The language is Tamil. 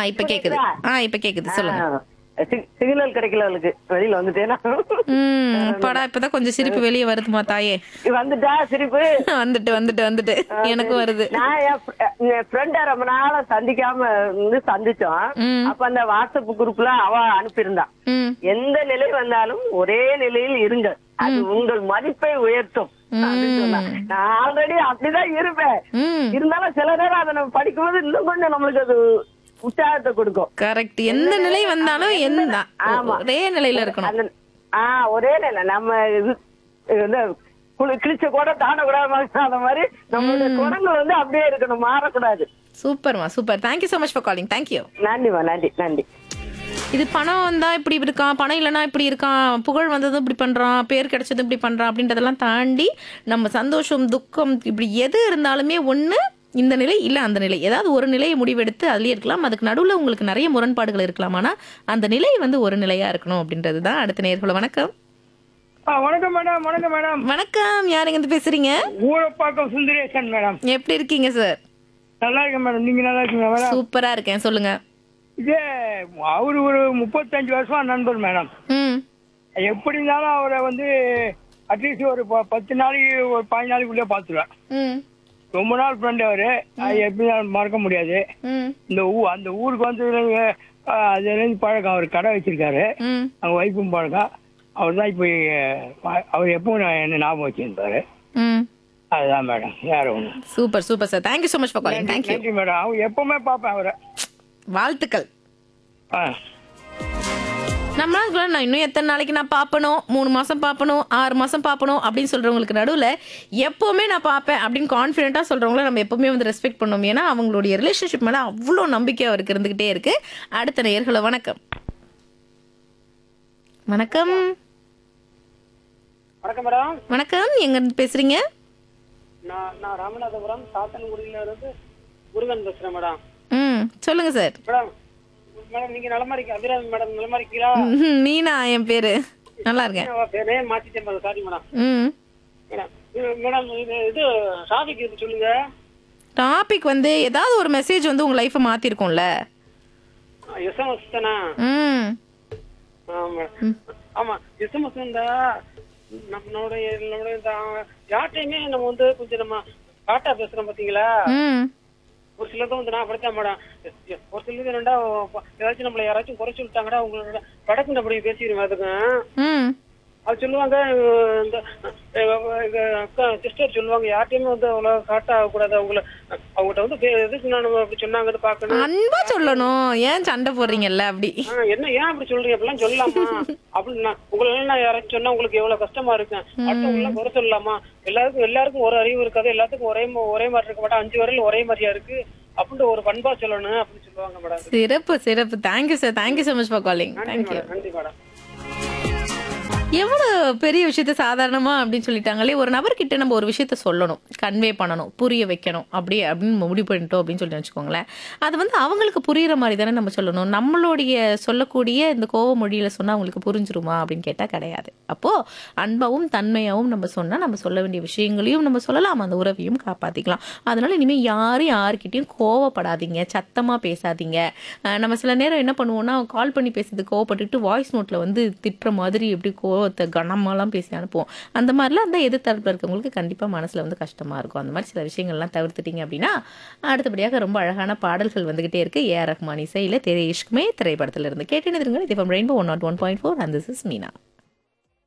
இப்ப கேக்குது ஆ இப்ப கேக்குது சொல்லுங்க சி- சிக்னல் கிடைக்கல அவளுக்கு வெளியில வந்துட்டேனா ம் படா இப்பதான் கொஞ்சம் சிரிப்பு வெளியே வருதுமா தாயே வந்துட்டா சிரிப்பு வந்துட்டு வந்துட்டு வந்துட்டு எனக்கும் வருது நான் என் fr- என் ஃப்ரெண்ட ரொம்ப நாளா சந்திக்காம இருந்து சந்திச்சோம் ம். அப்ப அந்த வாட்ஸ்அப் குரூப்ல அவ அனுப்பியிருந்தா ம் எந்த நிலை வந்தாலும் ஒரே நிலையில் இருங்கள் அது உங்கள் மதிப்பை உயர்த்தும் அப்படின்னு சொன்னா. நான் ஆல்ரெடி அப்படிதான் இருப்பேன் ம் இருந்தாலும் சில நேரம் அதை நம்ம படிக்கும்போது இன்னும் கொஞ்சம் நம்மளுக்கு அது உற்சாகத்தை கொடுக்கும் கரெக்ட் எந்த நிலை வந்தாலும் எந்த ஆமா. ஒரே நிலையில இருக்கணும் அந்த ஆ ஒரே நிலை நம்ம இது இது வந்து குளி கிழிச்ச கூட தாண்டக்கூடாது அந்த மாதிரி நம்மளுடைய குணங்கள் வந்து அப்படியே இருக்கணும் மாறக்கூடாது சூப்பர்மா super thank you so much for calling thank you நன்றிமா நன்றி நன்றி இது பணம் வந்தா இப்படி இருக்கான் பணம் இல்லைன்னா இப்படி இருக்கான் புகழ் வந்ததும் இப்படி பண்றான் பேர் கிடைச்சதும் இப்படி பண்றான் அப்படின்றதெல்லாம் தாண்டி நம்ம சந்தோஷம் துக்கம் இப்படி எது இருந்தாலுமே ஒண்ணு இந்த நிலை இல்ல அந்த நிலை ஏதாவது ஒரு நிலையை முடிவெடுத்து அதுலயே இருக்கலாம் அதுக்கு நடுவுல உங்களுக்கு நிறைய முரண்பாடுகள் இருக்கலாம் ஆனா அந்த நிலை வந்து ஒரு நிலையா இருக்கணும் அப்படின்றது தான் அடுத்த நேர்களை வணக்கம் ஆ, வணக்கம் மேடம் வணக்கம் மேடம் வணக்கம் யாருங்க இருந்து பேசுறீங்க ஊரப்பாக்கம் சுந்தரேசன் மேடம் எப்படி இருக்கீங்க சார் நல்லா இருக்கேன் மேடம் நீங்க நல்லா இருக்கீங்க மேடம் சூப்பரா இருக்கேன் சொல்லுங்க இது அவரு ஒரு முப்பத்தஞ்சு வருஷமா நண்பர் மேடம் ம் எப்படி இருந்தாலும் அவரை வந்து அட்லீஸ்ட் ஒரு ப- பத்து நாளைக்கு ஒரு பதினஞ்சு நாளைக்குள்ளே பார்த்துருவேன் ம் ரொம்ப நாள் ஃப்ரெண்ட் அவரு அது எப்படி இருந்தாலும் மறக்க முடியாது ம் இந்த ஊ அந்த ஊருக்கு வந்து ஆ, அதுலேருந்து பழக்கம் அவர் கடை வச்சிருக்காரு ம் அவங்க ஒய்ஃபும் பழக்கம் அவர் தான் இப்போ அவர் எப்பவும் நான் என்ன ஞாபகம் வச்சிருந்தாரு ம் அதுதான் மேடம் வேற ஒன்று super super sir thank you so much for calling thank you நன்றி மேடம் அவங்க எப்பவுமே பார்ப்பேன் அவரை வாழ்த்துக்கள் ஆ நம்மளால கூட நான் இன்னும் எத்தனை நாளைக்கு நான் பார்ப்பணும் மூணு மாசம் பார்ப்பணும் ஆறு மாசம் பார்ப்பணும் அப்படின்னு சொல்றவங்களுக்கு நடுவுல எப்பவுமே நான் பார்ப்பேன் அப்படின்னு கான்ஃபிடென்ட்டா சொல்றவங்கள நம்ம எப்பவுமே வந்து ரெஸ்பெக்ட் பண்ணணும் ஏன்னா அவங்களுடைய ரிலேஷன்ஷிப் மேல அவ்வளோ நம்பிக்கை அவருக்கு இருந்துகிட்டே இருக்கு அடுத்த நேர்களை வணக்கம் வணக்கம் வணக்கம் மேடம் வணக்கம் எங்க இருந்து பேசுறீங்க நான் நான் ராமநாதபுரம் சாத்தன்குடியில இருந்து முருகன் பேசுறேன் மேடம் ம் சொல்லுங்க சார் மேடம் மேடம் நீங்க நலமா இருக்கீங்க அபிராமி மேடம் நலமா இருக்கீங்களா ம், மீனா என் பேரு நல்லா இருக்கேன் அவ பேரே மாத்திட்டேன் மேடம் சாரி மேடம் ம் மேடம் இது- மேடம் இது இது டாபிக் இது சொல்லுங்க டாபிக் வந்து ஏதாவது ஒரு மெசேஜ் வந்து உங்க லைஃப்பை மாத்திருக்கும்ல எஸ்எம்எஸ் தானே ம் ஆமா மேடம் ஆமா எஸ்எம்எஸ் இந்த நம்மளுடைய நம்மளுடைய இந்த யார்ட்டையுமே நம்ம வந்து கொஞ்சம் நம்ம காட்டா பேசுறோம் பாத்தீங்களா ம் ஒரு சிலது வந்து நான் படித்தேன் மேடம் ஒரு சிலது ரெண்டா ஏதாச்சும் நம்மள யாராச்சும் குறை சொல்லிட்டாங்கடா உங்களோட படக்கு அப்படி பேசிடுவேன் அதுக்கு ம் அது சொல்லுவாங்க அஹ் இந்த சிஸ்டர் சொல்லுவாங்க யார்ட்டையுமே வந்து அவ்வளவு காட்ட ஆகக்கூடாது அவங்கள அவங்ககிட்ட வந்து பே- எதுக்கு நான் அப்படி சொன்னாங்கன்னு பாக்கணும் அன்பா சொல்லணும் ஏன் சண்டை போடுறீங்கல்ல அப்படி ஆஹ் என்ன ஏன் அப்படி சொல்றீங்க அப்படிலாம் சொல்லலாமா அப்படின்னு நான் உங்களை எல்லாம் நான் யாராச்சும் சொன்னா உங்களுக்கு எவ்வளவு கஷ்டமா இருக்கும் அடுத்தவங்க எல்லாம் குறை சொல்லலாமா எல்லாருக்கும் எல்லாருக்கும் ஒரு அறிவு இருக்காது எல்லாத்துக்கும் ஒரே ம- ஒரே மாதிரி இருக்க மாட்டா அஞ்சு வரையில ஒரே மாதிரியா இருக்கு அப்படின்ட்டு ஒரு பண்பா சொல்லணும் அப்படின்னு சொல்லுவாங்க மேடம் சிறப்பு சிறப்பு thank you sir thank you so much for calling நன்றி தேங்க்யூ மேடம் நன்றி மேடம் எவ்வளவு பெரிய விஷயத்த சாதாரணமா அப்படின்னு சொல்லிட்டாங்களே ஒரு நபர்கிட்ட நம்ம ஒரு விஷயத்த சொல்லணும் கன்வே பண்ணணும் புரிய வைக்கணும் அப்படி அப்படின்னு முடிவு பண்ணிட்டோம் அப்படின்னு சொல்லி வச்சுக்கோங்களேன் அது வந்து அவங்களுக்கு புரியுற மாதிரி தானே நம்ம சொல்லணும் நம்மளுடைய சொல்லக்கூடிய இந்த கோவ மொழியில சொன்னா அவங்களுக்கு புரிஞ்சிருமா அப்படின்னு கேட்டா கிடையாது அப்போ அன்பாவும் தன்மையாவும் நம்ம சொன்னா நம்ம சொல்ல வேண்டிய விஷயங்களையும் நம்ம சொல்லலாம் அந்த உறவையும் காப்பாத்திக்கலாம் அதனால இனிமே யாரும் யாருக்கிட்டையும் கோவப்படாதீங்க சத்தமா பேசாதீங்க அஹ் நம்ம சில நேரம் என்ன பண்ணுவோம்னா கால் பண்ணி பேசுறது கோவப்பட்டுட்டு வாய்ஸ் நோட்ல வந்து திட்டுற மாதிரி எப்படி கோவத்தை கனமாலாம் பேசி அனுப்புவோம் அந்த மாதிரிலாம் அந்த எதிர் தரப்புல இருக்கவங்களுக்கு கண்டிப்பா மனசுல வந்து கஷ்டமா இருக்கும் அந்த மாதிரி சில விஷயங்கள்லாம் தவிர்த்துட்டீங்க அப்படின்னா அடுத்தபடியாக ரொம்ப அழகான பாடல்கள் வந்துகிட்டே இருக்கு ஏ ஆர் ரஹ்மான் இசையில தெரேஷ்குமே திரைப்படத்துல இருந்து கேட்டு நிறுங்க இது rainbow one nought one point four and this is Meena